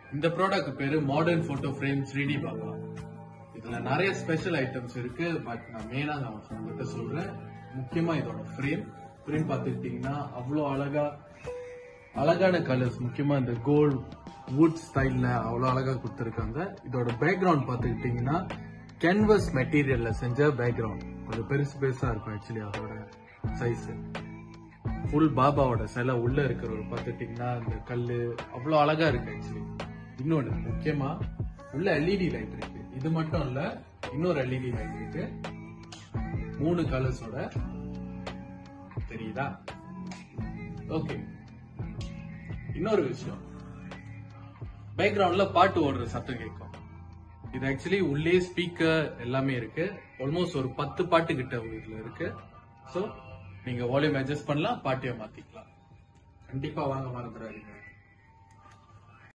இந்த ப்ராடக்ட் பேரு modern photo frame 3D பார்க்கலாம் இதுல நிறைய ஸ்பெஷல் ஐட்டம்ஸ் இருக்கு பட் நான் மெயினா நான் உங்ககிட்ட சொல்றேன் முக்கியமா இதோட ஃப்ரேம் ஃப்ரேம் பார்த்துக்கிட்டீங்கன்னா அவ்வளோ அழகா அழகான கலர்ஸ் முக்கியமா இந்த கோல்ட் வுட் ஸ்டைல்ல அவ்வளோ அழகா கொடுத்துருக்காங்க இதோட பேக்ரவுண்ட் பார்த்துக்கிட்டீங்கன்னா கேன்வஸ் மெட்டீரியல்ல செஞ்ச பேக்ரவுண்ட் கொஞ்சம் பெருசு பெருசா இருக்கும் ஆக்சுவலி அதோட சைஸ் ஃபுல் பாபாவோட சிலை உள்ள இருக்கிறவர் பார்த்துட்டீங்கன்னா இந்த கல்லு அவ்வளோ அழகா இருக்கு ஆக்சுவலி இன்னொன்னு முக்கியமா உள்ள எல்இடி லைட் இருக்கு இது மட்டும் இல்ல இன்னொரு எல்இடி லைட் இருக்கு மூணு கலர்ஸோட தெரியுதா ஓகே இன்னொரு விஷயம் பேக்ரவுண்ட்ல பாட்டு ஓடுற சத்தம் கேட்கும் இது ஆக்சுவலி உள்ளே ஸ்பீக்கர் எல்லாமே இருக்கு ஆல்மோஸ்ட் ஒரு பத்து பாட்டு கிட்ட இதுல இருக்கு ஸோ நீங்க வால்யூம் அட்ஜஸ்ட் பண்ணலாம் பாட்டியை மாத்திக்கலாம் கண்டிப்பா வாங்க மறந்துடாதீங்க